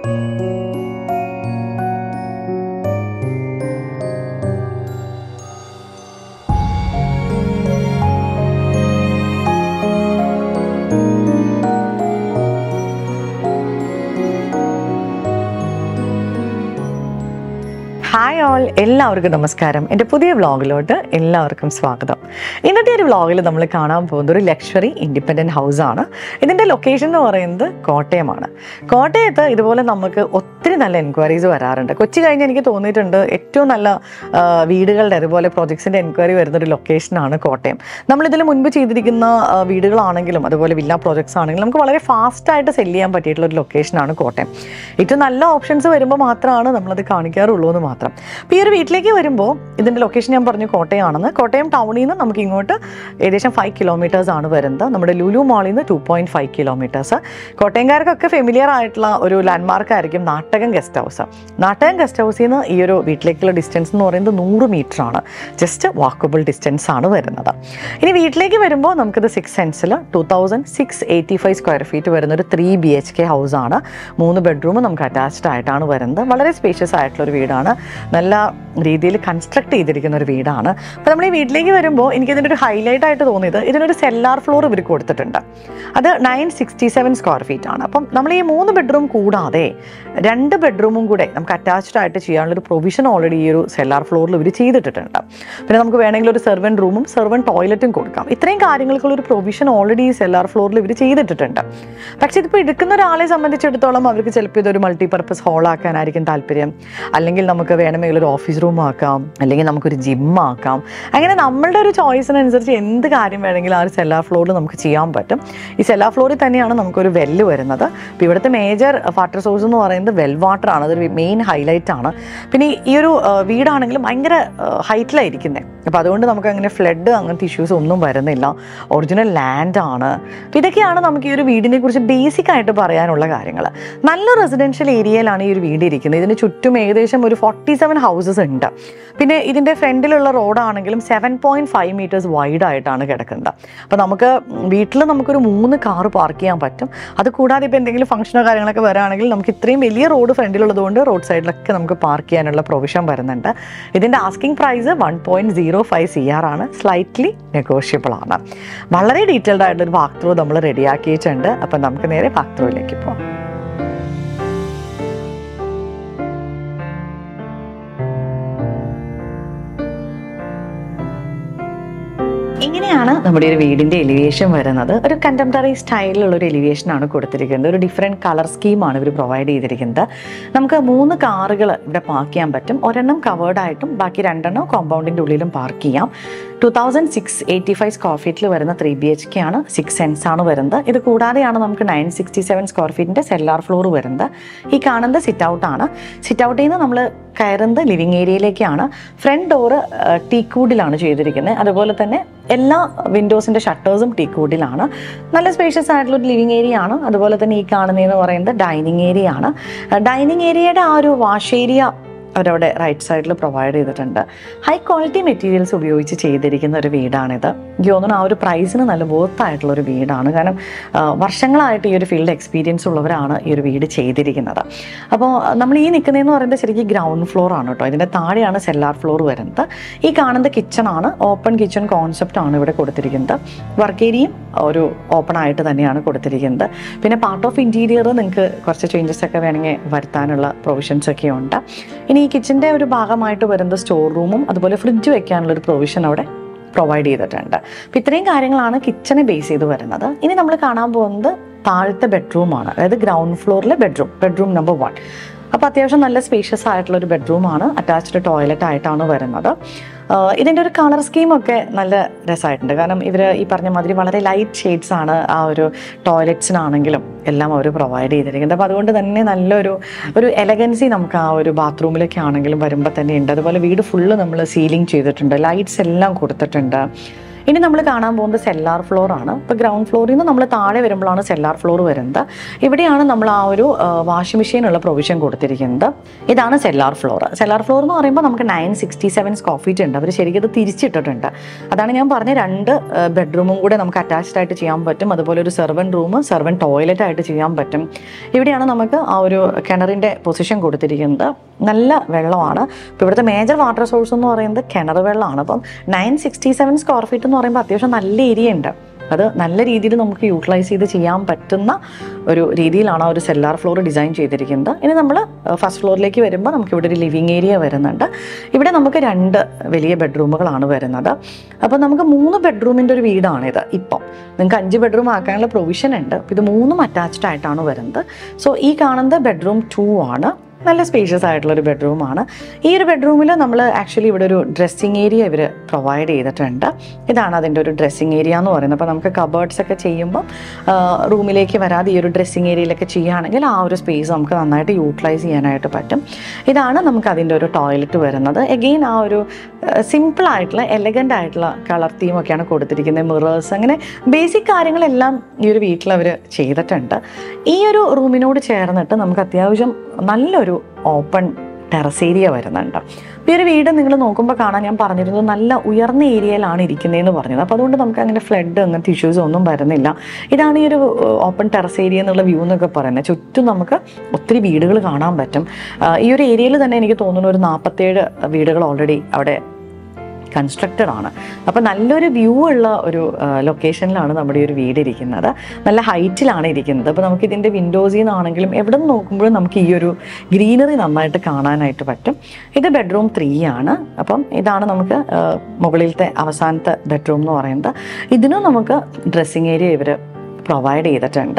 hi all എല്ലാവർക്കും നമസ്കാരം എൻ്റെ പുതിയ വ്ളോഗിലോട്ട് എല്ലാവർക്കും സ്വാഗതം ഇന്നത്തെ ഒരു വ്ളോഗിൽ നമ്മൾ കാണാൻ പോകുന്നത് ഒരു ലക്ഷറി ഇൻഡിപെൻഡൻറ്റ് ഹൗസ് ആണ് ഇതിൻ്റെ ലൊക്കേഷൻ എന്ന് പറയുന്നത് കോട്ടയമാണ് കോട്ടയത്ത് ഇതുപോലെ നമുക്ക് ഒത്തിരി നല്ല എൻക്വയറീസ് വരാറുണ്ട് കൊച്ചി കഴിഞ്ഞ് എനിക്ക് തോന്നിയിട്ടുണ്ട് ഏറ്റവും നല്ല ആ, വീടുകളുടെ അതുപോലെ പ്രോജക്ട്സിൻ്റെ എൻക്വയറി വരുന്ന ഒരു ലൊക്കേഷനാണ് കോട്ടയം നമ്മളിതിൽ മുൻപ് ചെയ്തിരിക്കുന്ന ആ, വീടുകളാണെങ്കിലും അതുപോലെ വില്ല പ്രോജക്ട്സ് ആണെങ്കിലും നമുക്ക് വളരെ ഫാസ്റ്റായിട്ട് സെല് ചെയ്യാൻ പറ്റിയിട്ടുള്ള ഒരു ലൊക്കേഷനാണ് കോട്ടയം ഏറ്റവും നല്ല ഓപ്ഷൻസ് വരുമ്പോൾ മാത്രമാണ് നമ്മളത് കാണിക്കാറുള്ളൂ എന്ന് മാത്രം അപ്പോൾ ഈ ഒരു വീട്ടിലേക്ക് വരുമ്പോൾ ഇതിൻ്റെ ലൊക്കേഷൻ ഞാൻ പറഞ്ഞു കോട്ടയമാണെന്ന് കോട്ടയം ടൗണിൽ നിന്ന് നമുക്ക് ഇങ്ങോട്ട് ഏകദേശം ഫൈവ് കിലോമീറ്റേഴ്സ് ആണ് വരുന്നത് നമ്മുടെ ലുലു മാളിൽ നിന്ന് ടു പോയിൻറ്റ് ഫൈവ് കിലോമീറ്റേഴ്സ് കോട്ടയംകാർക്കൊക്കെ ഫെമിലിയർ ആയിട്ടുള്ള ഒരു ലാൻഡ്മാർക്ക് ആയിരിക്കും Nattakam guest house Nattakam guest ഹൗസിൽ നിന്ന് ഈ ഒരു വീട്ടിലേക്കുള്ള ഡിസ്റ്റൻസ് എന്ന് പറയുന്നത് നൂറ് മീറ്റർ ആണ് ജസ്റ്റ് വാക്കബിൾ ഡിസ്റ്റൻസ് ആണ് വരുന്നത് ഇനി വീട്ടിലേക്ക് വരുമ്പോൾ നമുക്കിത് സിക്സ് സെൻസിൽ two thousand six eighty five square feet വരുന്ന ഒരു three B H K house ആണ് മൂന്ന് ബെഡ്റൂം നമുക്ക് അറ്റാച്ച്ഡ് ആയിട്ടാണ് വരുന്നത് വളരെ സ്പേഷ്യസ് ആയിട്ടുള്ള ഒരു വീടാണ് നല്ല രീതിയിൽ കൺസ്ട്രക്ട് ചെയ്തിരിക്കുന്ന ഒരു വീടാണ് അപ്പോൾ നമ്മൾ ഈ വീട്ടിലേക്ക് വരുമ്പോൾ എനിക്ക് ഇതിൻ്റെ ഒരു ഹൈലൈറ്റ് ആയിട്ട് തോന്നിയത് ഇതിനൊരു സെല്ലാർ ഫ്ലോർ ഇവർ കൊടുത്തിട്ടുണ്ട് അത് nine sixty seven square feet ആണ് അപ്പം നമ്മൾ ഈ മൂന്ന് ബെഡ്റൂം കൂടാതെ രണ്ട് ബെഡ്റൂമും കൂടെ നമുക്ക് അറ്റാച്ച്ഡ് ആയിട്ട് ചെയ്യാനുള്ള ഒരു പ്രൊവിഷൻ ഓൾറെഡി ഈ ഒരു സെല്ലാർ ഫ്ലോറിൽ ഇവർ ചെയ്തിട്ടുണ്ട് പിന്നെ നമുക്ക് വേണമെങ്കിൽ ഒരു സെർവൻ റൂമും സെർവൻ ടോയ്ലറ്റും കൊടുക്കാം ഇത്രയും കാര്യങ്ങൾക്കുള്ള ഒരു പ്രൊവിഷൻ ഓൾറെഡി ഈ സെല്ലാർ ഫ്ലോറിൽ ഇവർ ചെയ്തിട്ടിട്ടുണ്ട് പക്ഷേ ഇതിപ്പോൾ എടുക്കുന്ന ഒരാളെ സംബന്ധിച്ചിടത്തോളം അവർക്ക് ചിലപ്പോൾ ഇതൊരു മൾട്ടിപർപ്പസ് ഹാൾ ആക്കാനായിരിക്കും താല്പര്യം അല്ലെങ്കിൽ നമുക്ക് വേണമെങ്കിൽ ഒരു ഓഫീസ് റൂം ആക്കാം അല്ലെങ്കിൽ നമുക്കൊരു ജിം ആക്കാം അങ്ങനെ നമ്മളുടെ ഒരു ചോയ്സിനനുസരിച്ച് എന്ത് കാര്യം വേണമെങ്കിലും ആ ഒരു സെല്ലാർ ഫ്ലോറിൽ നമുക്ക് ചെയ്യാൻ പറ്റും ഈ സെല്ലാർ ഫ്ലോറിൽ തന്നെയാണ് നമുക്കൊരു വെല്ല് വരുന്നത് അപ്പോൾ ഇവിടുത്തെ മേജർ വാട്ടർ സോഴ്സ് എന്ന് പറയുന്നത് വെൽ വാട്ടർ ആണ് അതൊരു മെയിൻ ഹൈലൈറ്റ് ആണ് പിന്നെ ഈ ഒരു ആ, വീടാണെങ്കിലും ഭയങ്കര ഹൈറ്റിലായിരിക്കുന്നത് അപ്പോൾ അതുകൊണ്ട് നമുക്ക് അങ്ങനെ ഫ്ലഡ് അങ്ങനത്തെ ഇഷ്യൂസ് ഒന്നും വരുന്നില്ല ഒറിജിനൽ ലാൻഡ് ആണ് അപ്പോൾ ഇതൊക്കെയാണ് നമുക്ക് ഈ ഒരു വീടിനെ കുറിച്ച് ബേസിക് ആയിട്ട് പറയാനുള്ള കാര്യങ്ങൾ നല്ല റെസിഡൻഷ്യൽ ഏരിയയിലാണ് ഈ ഒരു വീട് ഇരിക്കുന്നത് ഇതിന് ചുറ്റും ഏകദേശം ഒരു ഫോർട്ടി സെവൻ ഹൗസസ് ഉണ്ട് പിന്നെ ഇതിൻ്റെ ഫ്രണ്ടിലുള്ള റോഡാണെങ്കിലും seven point five metres wide ആയിട്ടാണ് കിടക്കുന്നത് അപ്പോൾ നമുക്ക് വീട്ടിൽ നമുക്കൊരു മൂന്ന് കാറ് പാർക്ക് ചെയ്യാൻ പറ്റും അത് കൂടാതെ ഇപ്പോൾ എന്തെങ്കിലും ഫംഗ്ഷനോ കാര്യങ്ങളൊക്കെ വരാണെങ്കിൽ നമുക്ക് ഇത്രയും വലിയ റോഡ് ഫ്രണ്ടിലുള്ളതുകൊണ്ട് റോഡ് സൈഡിലൊക്കെ നമുക്ക് പാർക്ക് ചെയ്യാനുള്ള പ്രൊവിഷൻ വരുന്നുണ്ട് ഇതിൻ്റെ asking price one point zero five C R ആണ് സ്ലൈറ്റ്ലി നെഗോഷ്യബിൾ ആണ് വളരെ ഡീറ്റെയിൽഡ് ആയിട്ടൊരു വാക്ക് ത്രൂ നമ്മൾ റെഡിയാക്കിയിട്ടുണ്ട് അപ്പം നമുക്ക് നേരെ വാക്ക് ത്രൂയിലേക്ക് പോകാം ഇങ്ങനെയാണ് നമ്മുടെ ഒരു വീടിന്റെ എലിവേഷൻ വരുന്നത് ഒരു കണ്ടംപററി സ്റ്റൈലിലുള്ള ഒരു എലിവേഷൻ ആണ് കൊടുത്തിരിക്കുന്നത് ഒരു ഡിഫറെൻറ്റ് കളർ സ്കീമാണ് ഇവർ പ്രൊവൈഡ് ചെയ്തിരിക്കുന്നത് നമുക്ക് മൂന്ന് കാറുകൾ ഇവിടെ പാർക്ക് ചെയ്യാൻ പറ്റും ഒരെണ്ണം കവേർഡ് ആയിട്ടും ബാക്കി രണ്ടെണ്ണം കോമ്പൗണ്ടിൻ്റെ ഉള്ളിലും പാർക്ക് ചെയ്യാം two thousand six eighty five square ഫീറ്റിൽ വരുന്ന ത്രീ ബി എച്ച് കെ ആണ് സിക്സ് സെൻസ് ആണ് വരുന്നത് ഇത് കൂടാതെയാണ് നമുക്ക് നയൻ സിക്സ്റ്റി സെവൻ സ്ക്വയർ ഫീറ്റിൻ്റെ സെല്ലാർ ഫ്ലോർ വരുന്നത് ഈ കാണുന്നത് സിറ്റ് ഔട്ട് ആണ് സിറ്റ് ഔട്ടിൽ നിന്ന് നമ്മൾ കയറുന്നത് ലിവിങ് ഏരിയയിലേക്കാണ് ഫ്രണ്ട് ഡോറ് ടീക്കൂഡിലാണ് ചെയ്തിരിക്കുന്നത് അതുപോലെ തന്നെ എല്ലാ വിൻഡോസിൻ്റെ ഷട്ടേഴ്സും ടീക്കൂഡിലാണ് നല്ല സ്പേഷ്യസ് ആയിട്ടുള്ള ഒരു ലിവിങ് ഏരിയ ആണ് അതുപോലെ തന്നെ ഈ കാണുന്നതെന്ന് പറയുന്നത് ഡൈനിങ് ഏരിയ ആണ് ഡൈനിങ് ഏരിയയുടെ ആ ഒരു വാഷ് ഏരിയ അവരവിടെ റൈറ്റ് സൈഡിൽ പ്രൊവൈഡ് ചെയ്തിട്ടുണ്ട് ഹൈ ക്വാളിറ്റി മെറ്റീരിയൽസ് ഉപയോഗിച്ച് ചെയ്തിരിക്കുന്ന ഒരു വീടാണിത് എനിക്ക് തോന്നുന്നു ആ ഒരു പ്രൈസിന് നല്ല വർത്ത് ആയിട്ടുള്ള ഒരു വീടാണ് കാരണം ആ, വർഷങ്ങളായിട്ട് ഈ ഒരു ഫീൽഡ് എക്സ്പീരിയൻസ് ഉള്ളവരാണ് ഈ ഒരു വീട് ചെയ്തിരിക്കുന്നത് അപ്പോൾ നമ്മൾ ഈ നിൽക്കുന്നതെന്ന് പറയുന്നത് ശരിക്കും ഗ്രൗണ്ട് ഫ്ലോർ ആണ് കേട്ടോ ഇതിൻ്റെ താഴെയാണ് സെല്ലാർ ഫ്ലോർ വരുന്നത് ഈ കാണുന്നത് കിച്ചൺ ആണ് ഓപ്പൺ കിച്ചൺ കോൺസെപ്റ്റ് ആണ് ഇവിടെ കൊടുത്തിരിക്കുന്നത് വർക്ക് ഏരിയയും ഒരു ഓപ്പൺ ആയിട്ട് തന്നെയാണ് കൊടുത്തിരിക്കുന്നത് പിന്നെ പാർട്ട് ഓഫ് ഇൻറ്റീരിയർ നിങ്ങൾക്ക് കുറച്ച് ചേഞ്ചസ് ഒക്കെ വേണമെങ്കിൽ വരുത്താനുള്ള പ്രൊവിഷൻസ് ഒക്കെ ഉണ്ട് ഇനി ഈ കിച്ചൻ്റെ ഒരു ഭാഗമായിട്ട് വരുന്ന സ്റ്റോർ റൂമും അതുപോലെ ഫ്രിഡ്ജ് വെക്കാനുള്ള ഒരു പ്രൊവിഷൻ അവിടെ പ്രൊവൈഡ് ചെയ്തിട്ടുണ്ട് അപ്പോൾ ഇത്രയും കാര്യങ്ങളാണ് കിച്ചനെ ബേസ് ചെയ്ത് വരുന്നത് ഇനി നമ്മൾ കാണാൻ പോകുന്നത് താഴത്തെ ബെഡ്റൂമാണ് അതായത് ഗ്രൗണ്ട് ഫ്ലോറിലെ ബെഡ്റൂം ബെഡ്റൂം നമ്പർ വൺ അപ്പോൾ അത്യാവശ്യം നല്ല സ്പേഷ്യസ് ആയിട്ടുള്ള ഒരു ബെഡ്റൂമാണ് അറ്റാച്ച്ഡ് ടോയ്ലറ്റ് ആയിട്ടാണ് വരുന്നത് ആഹ് ഇതിൻ്റെ ഒരു കളർ സ്കീമൊക്കെ നല്ല രസമായിട്ടുണ്ട് കാരണം ഇവർ ഈ പറഞ്ഞ മാതിരി വളരെ ലൈറ്റ് ഷെയ്ഡ്സ് ആണ് ആ ഒരു ടോയ്ലറ്റ്സിനാണെങ്കിലും എല്ലാം അവർ പ്രൊവൈഡ് ചെയ്തിരിക്കുന്നത് അപ്പോൾ അതുകൊണ്ട് തന്നെ നല്ലൊരു ഒരു എലഗൻസി നമുക്ക് ആ ഒരു ബാത്റൂമിലൊക്കെ ആണെങ്കിലും വരുമ്പോൾ തന്നെ ഉണ്ട് അതുപോലെ വീട് ഫുള്ള് നമ്മൾ സീലിംഗ് ചെയ്തിട്ടുണ്ട് ലൈറ്റ്സ് എല്ലാം കൊടുത്തിട്ടുണ്ട് ഇനി നമ്മൾ കാണാൻ പോകുന്നത് സെല്ലാർ ഫ്ലോർ ആണ് ഇപ്പോൾ ഗ്രൗണ്ട് ഫ്ലോറിൽ നിന്ന് നമ്മൾ താഴെ വരുമ്പോഴാണ് സെല്ലാർ ഫ്ലോർ വരുന്നത് ഇവിടെയാണ് നമ്മൾ ആ ഒരു വാഷിംഗ് മെഷീനുള്ള പ്രൊവിഷൻ കൊടുത്തിരിക്കുന്നത് ഇതാണ് സെല്ലാർ ഫ്ലോർ സെല്ലാർ ഫ്ലോർ എന്ന് പറയുമ്പോൾ നമുക്ക് nine sixty seven square feet ഉണ്ട് അവർ ശരിക്കും ഇത് തിരിച്ചിട്ടിട്ടുണ്ട് അതാണ് ഞാൻ പറഞ്ഞ രണ്ട് ബെഡ്റൂമും കൂടെ നമുക്ക് അറ്റാച്ച്ഡ് ആയിട്ട് ചെയ്യാൻ പറ്റും അതുപോലെ ഒരു സെർവൻ റൂം സെർവൻ ടോയ്ലറ്റ് ആയിട്ട് ചെയ്യാൻ പറ്റും ഇവിടെയാണ് നമുക്ക് ആ ഒരു കിണറിൻ്റെ പൊസിഷൻ കൊടുത്തിരിക്കുന്നത് നല്ല വെള്ളമാണ് ഇപ്പോൾ ഇവിടുത്തെ മേജർ വാട്ടർ സോഴ്സ് എന്ന് പറയുന്നത് കിണർ വെള്ളമാണ് അപ്പം nine sixty seven square feet എന്ന് പറയുമ്പോൾ അത്യാവശ്യം നല്ല ഏരിയ ഉണ്ട് അത് നല്ല രീതിയിൽ നമുക്ക് യൂട്ടിലൈസ് ചെയ്ത് ചെയ്യാൻ പറ്റുന്ന ഒരു രീതിയിലാണ് ആ ഒരു സെല്ലാർ ഫ്ലോർ ഡിസൈൻ ചെയ്തിരിക്കുന്നത് ഇനി നമ്മൾ ഫസ്റ്റ് ഫ്ലോറിലേക്ക് വരുമ്പോൾ നമുക്ക് ഇവിടെ ഒരു ലിവിങ് ഏരിയ വരുന്നുണ്ട് ഇവിടെ നമുക്ക് രണ്ട് വലിയ ബെഡ്റൂമുകളാണ് വരുന്നത് അപ്പോൾ നമുക്ക് മൂന്ന് ബെഡ്റൂമിൻ്റെ ഒരു വീടാണിത് ഇപ്പം നിങ്ങൾക്ക് അഞ്ച് ബെഡ്റൂം ആക്കാനുള്ള പ്രൊവിഷൻ ഉണ്ട് ഇത് മൂന്നും അറ്റാച്ച്ഡ് ആയിട്ടാണ് വരുന്നത് സോ ഈ കാണുന്നത് ബെഡ്റൂം ടു ആണ് നല്ല സ്പേഷ്യസ് ആയിട്ടുള്ള ഒരു ബെഡ്റൂമാണ് ഈ ഒരു ബെഡ്റൂമിൽ നമ്മൾ ആക്ച്വലി ഇവിടെ ഒരു ഡ്രസ്സിങ് ഏരിയ ഇവർ പ്രൊവൈഡ് ചെയ്തിട്ടുണ്ട് ഇതാണ് അതിൻ്റെ ഒരു ഡ്രസ്സിങ് ഏരിയ എന്ന് പറയുന്നത് അപ്പോൾ നമുക്ക് കബേർഡ്സ് ഒക്കെ ചെയ്യുമ്പോൾ റൂമിലേക്ക് വരാതെ ഈ ഒരു ഡ്രസ്സിങ് ഏരിയയിലൊക്കെ ചെയ്യുകയാണെങ്കിൽ ആ ഒരു സ്പേസ് നമുക്ക് നന്നായിട്ട് യൂട്ടിലൈസ് ചെയ്യാനായിട്ട് പറ്റും ഇതാണ് നമുക്ക് അതിൻ്റെ ഒരു ടോയ്ലറ്റ് വരുന്നത് എഗെയിൻ ആ ഒരു സിമ്പിൾ ആയിട്ടുള്ള എലഗൻ്റ് ആയിട്ടുള്ള കളർ തീമൊക്കെയാണ് കൊടുത്തിരിക്കുന്നത് മിറേഴ്സ് അങ്ങനെ ബേസിക് കാര്യങ്ങളെല്ലാം ഈ ഒരു വീട്ടിൽ അവർ ചെയ്തിട്ടുണ്ട് ഈ ഒരു റൂമിനോട് ചേർന്നിട്ട് നമുക്ക് അത്യാവശ്യം നല്ലൊരു ഓപ്പൺ ടെറസ് ഏരിയ വരുന്നുണ്ട് ഈ ഒരു വീട് നിങ്ങൾ നോക്കുമ്പോൾ കാണാൻ ഞാൻ പറഞ്ഞിരുന്നത് നല്ല ഉയർന്ന ഏരിയയിലാണ് ഇരിക്കുന്നതെന്ന് പറഞ്ഞത് അപ്പോൾ അതുകൊണ്ട് നമുക്ക് അങ്ങനെ ഫ്ലഡ് അങ്ങനത്തെ ഇഷ്യൂസ് ഒന്നും വരുന്നില്ല ഇതാണ് ഈ ഒരു ഓപ്പൺ ടെറസ് ഏരിയ എന്നുള്ള വ്യൂ എന്നൊക്കെ പറയുന്നത് ചുറ്റും നമുക്ക് ഒത്തിരി വീടുകൾ കാണാൻ പറ്റും ആ, ഈ ഒരു ഏരിയയിൽ തന്നെ എനിക്ക് തോന്നുന്നു ഒരു നാൽപ്പത്തേഴ് വീടുകൾ ഓൾറെഡി അവിടെ കൺസ്ട്രക്റ്റഡ് ആണ് അപ്പോൾ നല്ലൊരു വ്യൂ ഉള്ള ഒരു ലൊക്കേഷനിലാണ് നമ്മുടെ ഈ ഒരു വീട് ഇരിക്കുന്നത് നല്ല ഹൈറ്റിലാണ് ഇരിക്കുന്നത് അപ്പോൾ നമുക്ക് ഇതിൻ്റെ വിൻഡോസിൽ നിന്നാണെങ്കിലും എവിടെ നിന്ന് നോക്കുമ്പോഴും നമുക്ക് ഈ ഒരു ഗ്രീനറി നന്നായിട്ട് കാണാനായിട്ട് പറ്റും ഇത് ബെഡ്റൂം ത്രീ ആണ് അപ്പം ഇതാണ് നമുക്ക് ആ, മുകളിലത്തെ അവസാനത്തെ ബെഡ്റൂം എന്ന് പറയുന്നത് ഇതിനും നമുക്ക് ഡ്രസ്സിങ് ഏരിയ ഇവർ പ്രൊവൈഡ് ചെയ്തിട്ടുണ്ട്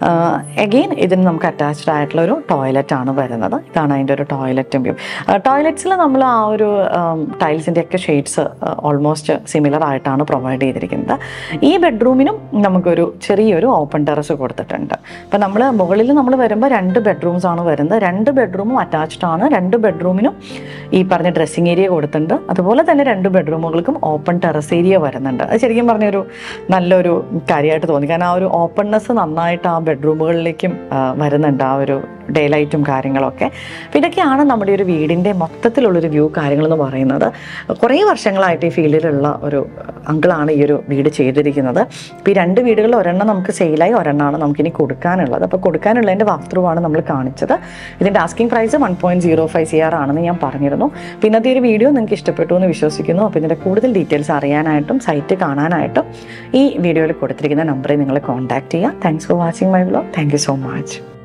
എഗെയിൻ ഇതിന് നമുക്ക് അറ്റാച്ച്ഡ് ആയിട്ടുള്ള ഒരു ടോയ്ലറ്റ് ആണ് വരുന്നത് ഇതാണ് അതിൻ്റെ ഒരു ടോയ്ലറ്റും വ്യൂ ടോയ്ലറ്റ്സിൽ നമ്മൾ ആ ഒരു ടൈൽസിൻ്റെ ഒക്കെ ഷെയ്ഡ്സ് ഓൾമോസ്റ്റ് സിമിലർ ആയിട്ടാണ് പ്രൊവൈഡ് ചെയ്തിരിക്കുന്നത് ഈ ബെഡ്റൂമിനും നമുക്കൊരു ചെറിയൊരു ഓപ്പൺ ടെറസ് കൊടുത്തിട്ടുണ്ട് അപ്പം നമ്മൾ മുകളിൽ നമ്മൾ വരുമ്പോൾ രണ്ട് ബെഡ്റൂംസ് ആണ് വരുന്നത് രണ്ട് ബെഡ്റൂമും അറ്റാച്ച്ഡ് ആണ് രണ്ട് ബെഡ്റൂമിനും ഈ പറഞ്ഞ ഡ്രസ്സിങ് ഏരിയ കൊടുത്തിട്ടുണ്ട് അതുപോലെ തന്നെ രണ്ട് ബെഡ്റൂമുകൾക്കും ഓപ്പൺ ടെറസ് ഏരിയ വരുന്നുണ്ട് അത് ശരിക്കും പറഞ്ഞൊരു നല്ലൊരു കാര്യമായിട്ട് തോന്നി കാരണം ആ ഒരു ഓപ്പൺനെസ് നന്നായിട്ട് ആ ബെഡ്റൂമുകളിലേക്കും ആ, വരുന്നുണ്ട് ആ ഒരു ഡേ ലൈറ്റും കാര്യങ്ങളൊക്കെ അപ്പോൾ ഇതൊക്കെയാണ് നമ്മുടെ ഒരു വീടിൻ്റെ മൊത്തത്തിലുള്ളൊരു വ്യൂ കാര്യങ്ങളെന്ന് പറയുന്നത് കുറേ വർഷങ്ങളായിട്ട് ഈ ഫീൽഡിലുള്ള ഒരു അങ്കിളാണ് ഈ ഒരു വീട് ചെയ്തിരിക്കുന്നത് അപ്പോൾ ഈ രണ്ട് വീടുകളിൽ ഒരെണ്ണം നമുക്ക് സെയിലായി ഒരെണ്ണമാണ് നമുക്കിനി കൊടുക്കാനുള്ളത് അപ്പോൾ കൊടുക്കാനുള്ളതിൻ്റെ വാക്ത്രൂവാണ് നമ്മൾ കാണിച്ചത് ഇതിൻ്റെ asking price one point zero five C R ആണെന്ന് ഞാൻ പറഞ്ഞിരുന്നു അപ്പോൾ ഇന്നത്തെ ഒരു വീഡിയോ നിങ്ങൾക്ക് ഇഷ്ടപ്പെട്ടു എന്ന് വിശ്വസിക്കുന്നു അപ്പോൾ ഇതിൻ്റെ കൂടുതൽ ഡീറ്റെയിൽസ് അറിയാനായിട്ടും സൈറ്റ് കാണാനായിട്ടും ഈ വീഡിയോയിൽ കൊടുത്തിരിക്കുന്ന നമ്പറിൽ നിങ്ങൾ കോൺടാക്ട് ചെയ്യുക thanks for watching my vlog thank you so much